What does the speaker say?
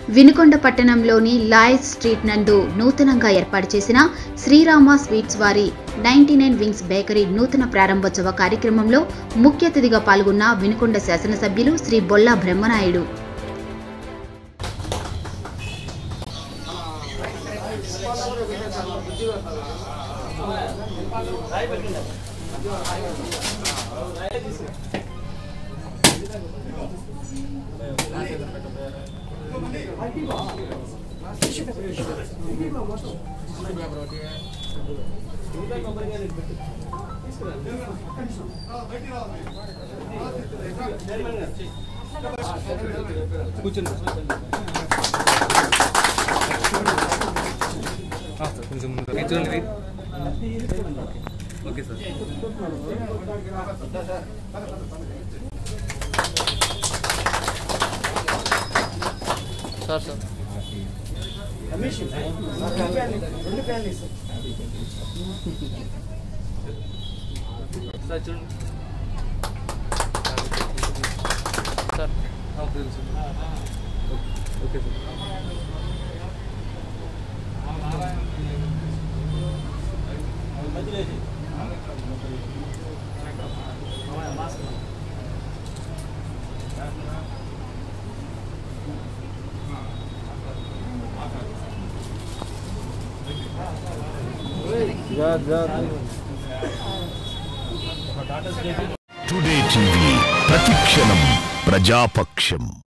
వినుకొండ పట్టణంలోని లాయస్ స్ట్రీట్ నందు నూతనంగా ఏర్పాటు చేసిన శ్రీరామ స్వీట్స్ వారి నైన్టీ నైన్ వింగ్స్ బేకరీ నూతన ప్రారంభోత్సవ కార్యక్రమంలో ముఖ్య అతిథిగా పాల్గొన్న వినుకొండ శాసనసభ్యులు శ్రీ బొల్లా బ్రహ్మనాయుడు కూర్చోండి ఆ, సార్ కొంచెం ముందు ఇది చూడండి ఇది. Okay sir sir sir sir చూడండి సార్ ఆ, తెలుసు ఓకే సార్ టుడే టీవీ ప్రతిక్షణం ప్రజాపక్షం